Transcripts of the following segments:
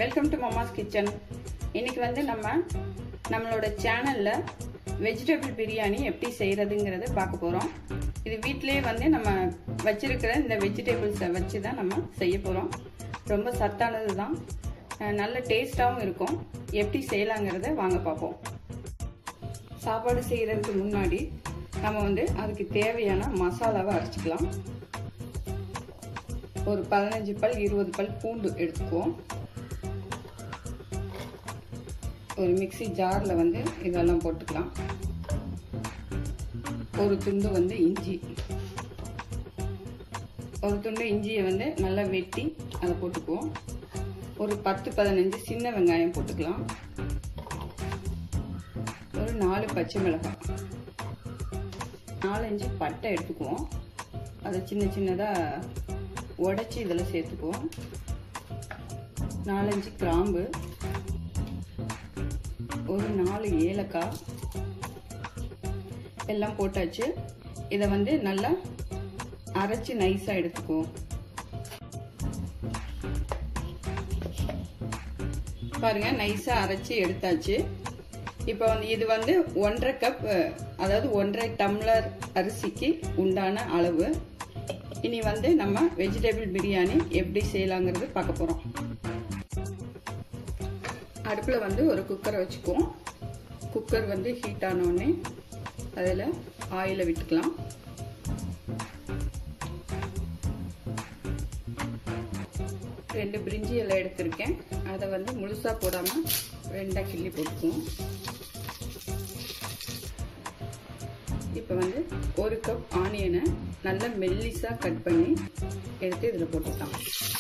welcome to Mamma's kitchen இன்னைக்கு வந்து நம்ம நம்மளோட சேனல்ல வெஜிடபிள் பிரியாணி எப்படி செய்யறதுங்கிறத பார்க்க போறோம் இது வீட்டிலேயே வந்து நம்ம வச்சிருக்கிற இந்த வெஜிடபிள்ஸை வச்சு தான் நம்ம செய்ய போறோம் ரொம்ப சத்தானது தான் அஹ் நல்ல டேஸ்டாகவும் இருக்கும் எப்படி செய்யலாங்கிறத வாங்க பார்ப்போம் சாப்பாடு செய்யறதுக்கு முன்னாடி நம்ம வந்து அதுக்கு தேவையான மசாலாவை அரைச்சிக்கலாம் ஒரு பதினஞ்சு பல் இருபது பல் பூண்டு எடுத்துக்குவோம் ஒரு மிக்சி ஜாரில் வந்து இதெல்லாம் போட்டுக்கலாம் ஒரு துண்டு வந்து இஞ்சி ஒரு துண்டு இஞ்சியை வந்து நல்லா வெட்டி அதை போட்டுக்குவோம் ஒரு பத்து பதினஞ்சு சின்ன வெங்காயம் போட்டுக்கலாம் ஒரு நாலு பச்சை மிளகாய் நாலஞ்சு பட்டை எடுத்துக்குவோம் அதை சின்ன சின்னதாக உடச்சி இதில் சேர்த்துக்குவோம் நாலஞ்சு கிராம்பு ஒரு நாலு ஏலக்காய் எல்லாம் போட்டாச்சு இதை வந்து நல்லா அரைச்சி நைஸாக எடுத்துக்குவோம் பாருங்க நைஸாக அரைச்சி எடுத்தாச்சு இப்போ வந்து இது வந்து ஒன்றரை கப் அதாவது ஒன்றரை டம்ளர் அரிசிக்கு உண்டான அளவு இனி வந்து நம்ம வெஜிடபிள் பிரியாணி எப்படி செய்யலாங்கிறது பார்க்க போகிறோம் அடுப்பில் வந்து ஒரு குக்கரை வச்சுக்குவோம் குக்கர் வந்து ஹீட் ஆனோடனே அதில் ஆயிலை விட்டுக்கலாம் ரெண்டு பிரிஞ்சி எல்லாம் எடுத்திருக்கேன் அதை வந்து முழுசாக போடாமல் ரெண்டாக கிள்ளி போட்டுக்குவோம் இப்போ வந்து ஒரு கப் ஆனியனை நல்லா மெல்லிஸாக கட் பண்ணி எடுத்து இதில் போட்டுக்கலாம்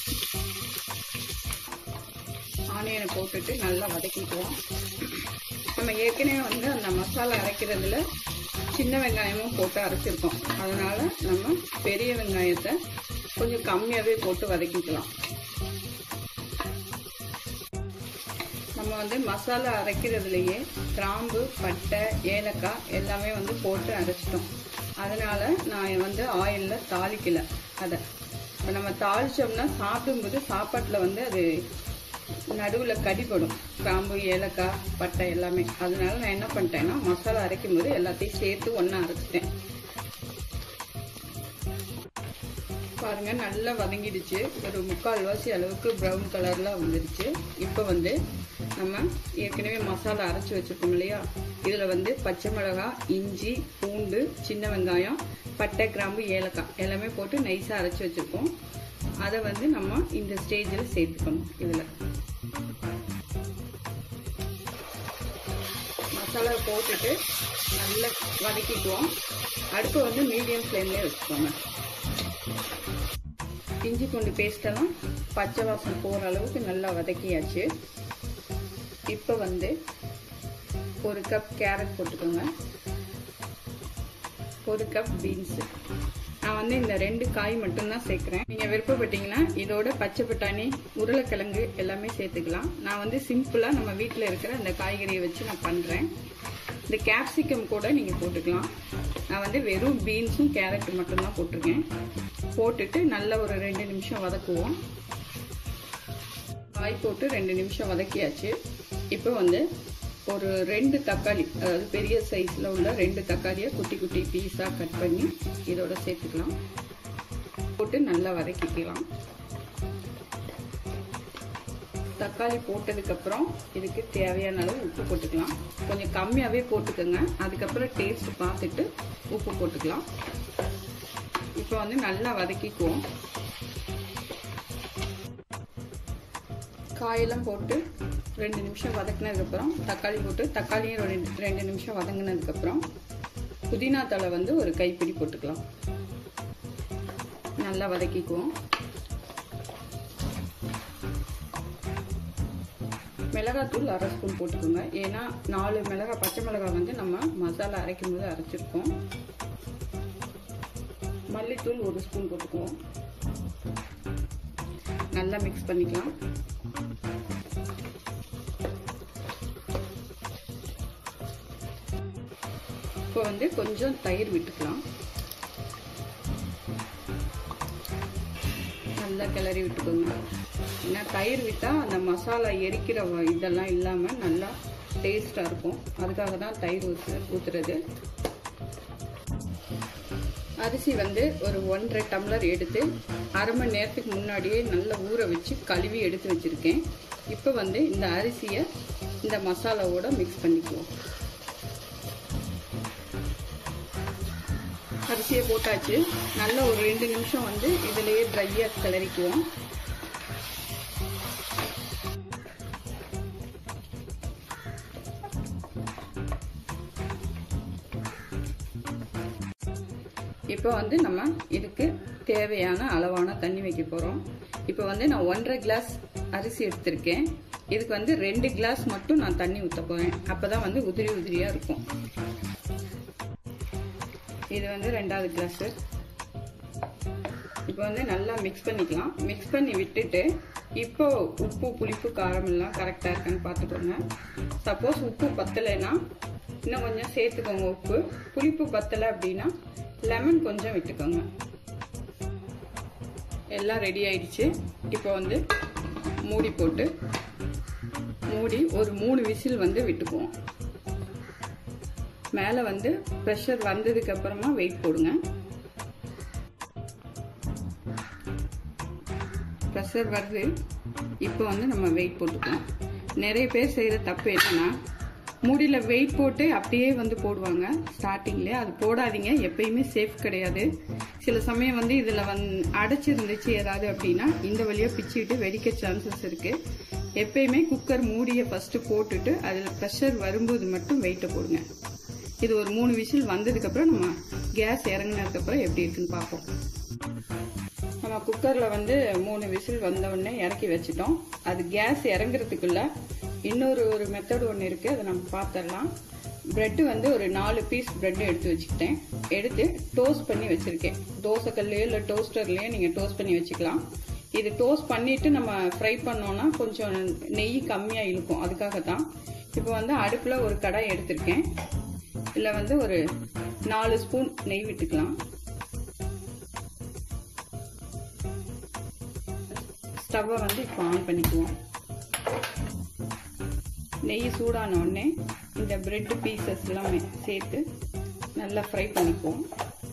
ஆனியனை போட்டுட்டு நல்லா வதக்கிக்குவோம் நம்ம ஏற்கனவே வந்து அந்த மசாலா அரைக்கிறதுல சின்ன வெங்காயமும் போட்டு அரைச்சிருக்கோம் அதனால நம்ம பெரிய வெங்காயத்தை கொஞ்சம் கம்மியாகவே போட்டு வதக்கிக்கலாம் நம்ம வந்து மசாலா அரைக்கிறதுலையே கிராம்பு பட்டை ஏலக்காய் எல்லாமே வந்து போட்டு அரைச்சிட்டோம் அதனால நான் வந்து ஆயிலில் தாளிக்கல அதை இப்போ நம்ம தாளிச்சோம்னா சாப்பிடும்போது சாப்பாட்டில் வந்து அது நடுவில் கடிப்படும் கிராம்பு ஏலக்காய் பட்டை எல்லாமே அதனால நான் என்ன பண்ணிட்டேன்னா மசாலா அரைக்கும் போது எல்லாத்தையும் சேர்த்து ஒன்றா அரைச்சிட்டேன் பாருங்க நல்லா வதங்கிடுச்சு ஒரு முக்கால்வாசி அளவுக்கு ப்ரௌன் கலர்ல வந்துடுச்சு இப்போ வந்து நம்ம ஏற்கனவே மசாலா அரைச்சி வச்சிருக்கோம் இல்லையா இதுல வந்து பச்சை மிளகாய் இஞ்சி பூண்டு சின்ன வெங்காயம் பட்டை கிராம்பு ஏலக்காய் எல்லாமே போட்டு நைஸா அரைச்சி வச்சிருக்கோம் அதை வந்து நம்ம இந்த ஸ்டேஜில் சேர்த்துக்கணும் இதுல மசாலா போட்டுட்டு நல்லா வதக்கிக்குவோம் அடுப்பு வந்து மீடியம் ஃப்ளேம்லேயே வச்சுக்கோங்க இஞ்சி பூண்டு பேஸ்டெல்லாம் பச்சை வாசம் போகிற அளவுக்கு நல்லா வதக்கியாச்சு இப்போ வந்து ஒரு கப் கேரட் போட்டுக்கோங்க ஒரு கப் பீன்ஸு நான் வந்து இந்த ரெண்டு காய் மட்டும்தான் சேர்க்குறேன் நீங்கள் விருப்பப்பட்டீங்கன்னா இதோட பச்சை பட்டாணி உருளைக்கிழங்கு எல்லாமே சேர்த்துக்கலாம் நான் வந்து சிம்பிளாக நம்ம வீட்டில் இருக்கிற அந்த காய்கறியை வச்சு நான் பண்ணுறேன் இந்த கேப்சிகம் கூட நீங்கள் போட்டுக்கலாம் நான் வந்து வெறும் பீன்ஸும் கேரட் மட்டும்தான் போட்டிருக்கேன் போட்டுட்டு நல்ல ஒரு ரெண்டு நிமிஷம் வதக்குவோம் காய் போட்டு ரெண்டு நிமிஷம் வதக்கியாச்சு இப்போ வந்து ஒரு ரெண்டு தக்காளி அதாவது பெரிய சைஸில் உள்ள ரெண்டு தக்காளியை குட்டி குட்டி பீஸாக கட் பண்ணி இதோட சேர்த்துக்கலாம் போட்டு நல்லா வதக்கிக்கலாம் தக்காளி போட்டதுக்கப்புறம் இதுக்கு தேவையான அளவு உப்பு போட்டுக்கலாம் கொஞ்சம் கம்மியாகவே போட்டுக்கோங்க அதுக்கப்புறம் டேஸ்ட் பார்த்துட்டு உப்பு போட்டுக்கலாம் இப்போ வந்து நல்லா வதக்கிக்குவோம் காயெல்லாம் போட்டு ரெண்டு நிமிஷம் வதக்கினதுக்கப்புறம் தக்காளி போட்டு தக்காளியும் ரெண்டு ரெண்டு நிமிஷம் வதங்கினதுக்கப்புறம் புதினா தலை வந்து ஒரு கைப்பிடி போட்டுக்கலாம் நல்லா வதக்கிக்குவோம் மிளகாத்தூள் அரை ஸ்பூன் போட்டுக்கோங்க ஏன்னா நாலு மிளகாய் பச்சை மிளகாய் வந்து நம்ம மசாலா அரைக்கும் போது அரைச்சிருக்கோம் மல்லித்தூள் ஒரு ஸ்பூன் போட்டுக்குவோம் நல்லா மிக்ஸ் பண்ணிக்கலாம் இப்போ வந்து கொஞ்சம் தயிர் விட்டுக்கலாம் நல்லா கிளறி விட்டுக்கோங்க ஏன்னா தயிர் விட்டால் அந்த மசாலா எரிக்கிற இதெல்லாம் இல்லாமல் நல்லா டேஸ்ட்டாக இருக்கும் அதுக்காக தான் தயிர் ஊற்று ஊற்றுறது அரிசி வந்து ஒரு ஒன்றரை டம்ளர் எடுத்து அரை மணி நேரத்துக்கு முன்னாடியே நல்லா ஊற வச்சு கழுவி எடுத்து வச்சுருக்கேன் இப்போ வந்து இந்த அரிசியை இந்த மசாலாவோட மிக்ஸ் பண்ணிக்குவோம் அரிசியை போட்டாச்சு நல்லா ஒரு ரெண்டு நிமிஷம் வந்து இதுலேயே ட்ரையாக கிளறிக்குவோம் இப்போ வந்து நம்ம இதுக்கு தேவையான அளவான தண்ணி வைக்க போகிறோம் இப்போ வந்து நான் ஒன்றரை கிளாஸ் அரிசி எடுத்திருக்கேன் இதுக்கு வந்து ரெண்டு கிளாஸ் மட்டும் நான் தண்ணி ஊற்ற போகிறேன் அப்போ தான் வந்து உதிரி உதிரியாக இருக்கும் இது வந்து ரெண்டாவது கிளாஸு இப்போ வந்து நல்லா மிக்ஸ் பண்ணிக்கலாம் மிக்ஸ் பண்ணி விட்டுட்டு இப்போ உப்பு புளிப்பு காரம் எல்லாம் கரெக்டாக இருக்கான்னு பார்த்துக்கோங்க சப்போஸ் உப்பு பத்தலைன்னா இன்னும் கொஞ்சம் சேர்த்துக்கோங்க உப்பு புளிப்பு பத்தலை அப்படின்னா லெமன் கொஞ்சம் விட்டுக்கோங்க எல்லாம் ரெடி ஆயிடுச்சு இப்போ வந்து மூடி போட்டு மூடி ஒரு மூணு விசில் வந்து விட்டுக்குவோம் மேலே வந்து ப்ரெஷர் வந்ததுக்கு அப்புறமா வெயிட் போடுங்க ப்ரெஷர் வருது இப்போ வந்து நம்ம வெயிட் போட்டுக்கலாம் நிறைய பேர் செய்கிற தப்பு என்னன்னா மூடியில் வெயிட் போட்டு அப்படியே வந்து போடுவாங்க ஸ்டார்டிங்லேயே அது போடாதீங்க எப்பயுமே சேஃப் கிடையாது சில சமயம் வந்து இதில் வந் அடைச்சிருந்துச்சு ஏதாவது அப்படின்னா இந்த வழியாக பிச்சுக்கிட்டு வெடிக்க சான்சஸ் இருக்குது எப்பயுமே குக்கர் மூடியை ஃபஸ்ட்டு போட்டுட்டு அதில் ப்ரெஷர் வரும்போது மட்டும் வெயிட்டை போடுங்க இது ஒரு மூணு விசில் வந்ததுக்கப்புறம் நம்ம கேஸ் இறங்கினதுக்கப்புறம் எப்படி இருக்குன்னு பார்ப்போம் நம்ம குக்கரில் வந்து மூணு விசில் வந்த உடனே இறக்கி வச்சிட்டோம் அது கேஸ் இறங்குறதுக்குள்ள இன்னொரு ஒரு மெத்தட் ஒன்று இருக்குது அதை நம்ம பார்த்துடலாம் ப்ரெட்டு வந்து ஒரு நாலு பீஸ் ப்ரெட் எடுத்து வச்சுக்கிட்டேன் எடுத்து டோஸ்ட் பண்ணி வச்சுருக்கேன் தோசைக்கல்லையோ இல்லை டோஸ்டர்லேயோ நீங்கள் டோஸ்ட் பண்ணி வச்சுக்கலாம் இது டோஸ்ட் பண்ணிட்டு நம்ம ஃப்ரை பண்ணோன்னா கொஞ்சம் நெய் கம்மியாக இழுக்கும் அதுக்காக தான் இப்போ வந்து அடுப்பில் ஒரு கடாய் எடுத்திருக்கேன் இதில் வந்து ஒரு நாலு ஸ்பூன் நெய் விட்டுக்கலாம் ஸ்டவ்வை வந்து இப்போ ஆன் பண்ணிக்குவோம் நெய் சூடான உடனே இந்த பிரெட் பீசஸ் எல்லாமே சேர்த்து நல்லா ஃப்ரை பண்ணிக்குவோம்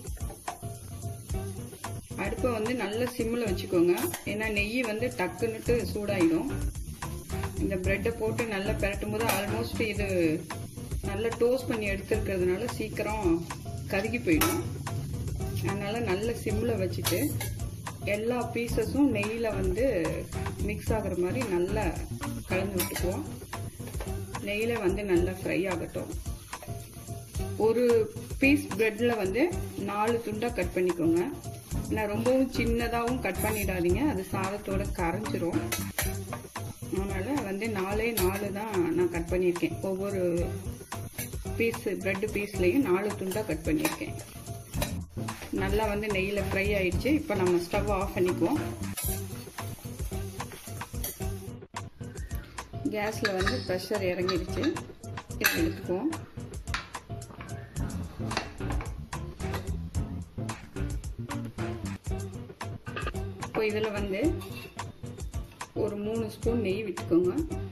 அடுப்பை வந்து நல்ல சிம்மில் வச்சுக்கோங்க ஏன்னா நெய் வந்து டக்குன்னுட்டு சூடாயிடும் இந்த ப்ரெட்டை போட்டு நல்லா பெரட்டும் போது ஆல்மோஸ்ட் இது நல்லா டோஸ்ட் பண்ணி எடுத்துருக்கிறதுனால சீக்கிரம் கருகி போயிடும் அதனால் நல்ல சிம்மில் வச்சுட்டு எல்லா பீசஸும் நெய்யில் வந்து மிக்ஸ் ஆகிற மாதிரி நல்லா கலந்து விட்டுக்குவோம் நெய்யில் வந்து நல்லா ஃப்ரை ஆகட்டும் ஒரு பீஸ் ப்ரெட்டில் வந்து நாலு துண்டாக கட் பண்ணிக்கோங்க நான் ரொம்பவும் சின்னதாகவும் கட் பண்ணிடாதீங்க அது சாதத்தோட கரைஞ்சிரும் அதனால் வந்து நாலே நாலு தான் நான் கட் பண்ணியிருக்கேன் ஒவ்வொரு பீஸ் ப்ரெட்டு பீஸ்லேயும் நாலு துண்டாக கட் பண்ணியிருக்கேன் நல்லா வந்து நெய்யில் ஃப்ரை ஆயிடுச்சு இப்போ நம்ம ஸ்டவ் ஆஃப் பண்ணிக்குவோம் கேஸில் வந்து ப்ரெஷர் இறங்கிடுச்சு இதை எடுத்துக்குவோம் இப்போ இதில் வந்து ஒரு மூணு ஸ்பூன் நெய் விட்டுக்கோங்க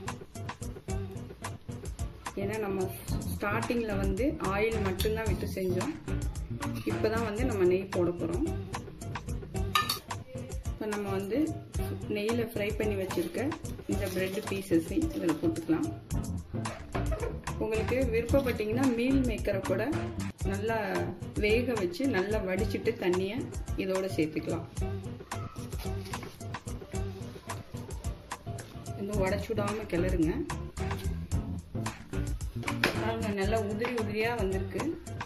ஏன்னா நம்ம ஸ்டார்டிங்கில் வந்து ஆயில் மட்டும்தான் விட்டு செஞ்சோம் இப்போ தான் வந்து நம்ம நெய் போட போகிறோம் இப்போ நம்ம வந்து நெய்யில் ஃப்ரை பண்ணி வச்சுருக்க இந்த ப்ரெட் பீசஸையும் இதில் போட்டுக்கலாம் உங்களுக்கு விருப்பப்பட்டீங்கன்னா மீல் மேக்கரை கூட நல்லா வேக வச்சு நல்லா வடிச்சிட்டு தண்ணியை இதோட சேர்த்துக்கலாம் இன்னும் உடச்சுடாமல் கிளறுங்க பாருங்க நல்லா உதிரி உதிரியாக வந்திருக்கு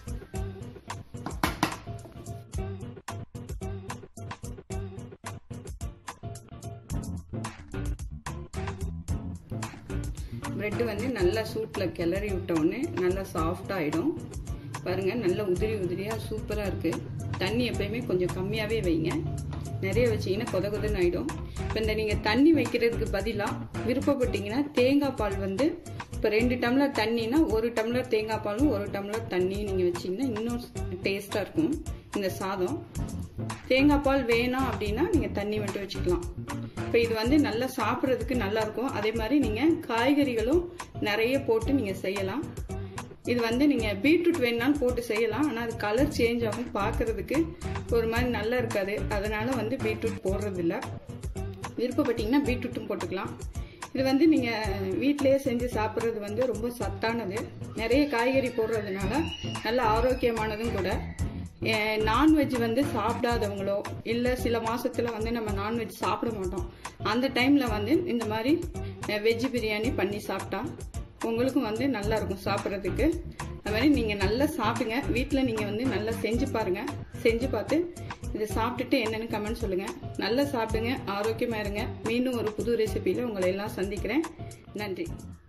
ப்ரெட்டு வந்து நல்லா சூட்டில் கிளறி விட்டோடனே நல்லா சாஃப்டாகிடும் பாருங்கள் நல்லா உதிரி உதிரியாக சூப்பராக இருக்குது தண்ணி எப்பயுமே கொஞ்சம் கம்மியாகவே வைங்க நிறைய வச்சிங்கன்னா கொத கொதன்னு ஆகிடும் இப்போ இந்த நீங்கள் தண்ணி வைக்கிறதுக்கு பதிலாக விருப்பப்பட்டீங்கன்னா தேங்காய் பால் வந்து இப்போ ரெண்டு டம்ளர் தண்ணினா ஒரு டம்ளர் தேங்காய் பாலும் ஒரு டம்ளர் தண்ணியும் நீங்கள் வச்சிங்கன்னா இன்னும் டேஸ்ட்டாக இருக்கும் இந்த சாதம் தேங்காய் பால் வேணாம் அப்படின்னா நீங்கள் தண்ணி மட்டும் வச்சுக்கலாம் இப்போ இது வந்து நல்லா சாப்பிட்றதுக்கு நல்லா இருக்கும் அதே மாதிரி நீங்கள் காய்கறிகளும் நிறைய போட்டு நீங்கள் செய்யலாம் இது வந்து நீங்கள் பீட்ரூட் வேணுனாலும் போட்டு செய்யலாம் ஆனால் அது கலர் சேஞ்ச் ஆகும் பார்க்கறதுக்கு ஒரு மாதிரி நல்லா இருக்காது அதனால வந்து பீட்ரூட் போடுறதில்ல விருப்பப்பட்டீங்கன்னா பீட்ரூட்டும் போட்டுக்கலாம் இது வந்து நீங்கள் வீட்டிலேயே செஞ்சு சாப்பிட்றது வந்து ரொம்ப சத்தானது நிறைய காய்கறி போடுறதுனால நல்ல ஆரோக்கியமானதும் கூட நான்வெஜ் வந்து சாப்பிடாதவங்களோ இல்லை சில மாசத்துல வந்து நம்ம நான்வெஜ் சாப்பிட மாட்டோம் அந்த டைமில் வந்து இந்த மாதிரி வெஜ் பிரியாணி பண்ணி சாப்பிட்டா உங்களுக்கும் வந்து நல்லா இருக்கும் சாப்பிட்றதுக்கு அது மாதிரி நீங்கள் நல்லா சாப்பிடுங்க வீட்டில் நீங்கள் வந்து நல்லா செஞ்சு பாருங்க செஞ்சு பார்த்து இதை சாப்பிட்டுட்டு என்னென்னு கமெண்ட் சொல்லுங்கள் நல்லா சாப்பிடுங்க ஆரோக்கியமாக இருங்க மீண்டும் ஒரு புது ரெசிபியில் உங்களை எல்லாம் சந்திக்கிறேன் நன்றி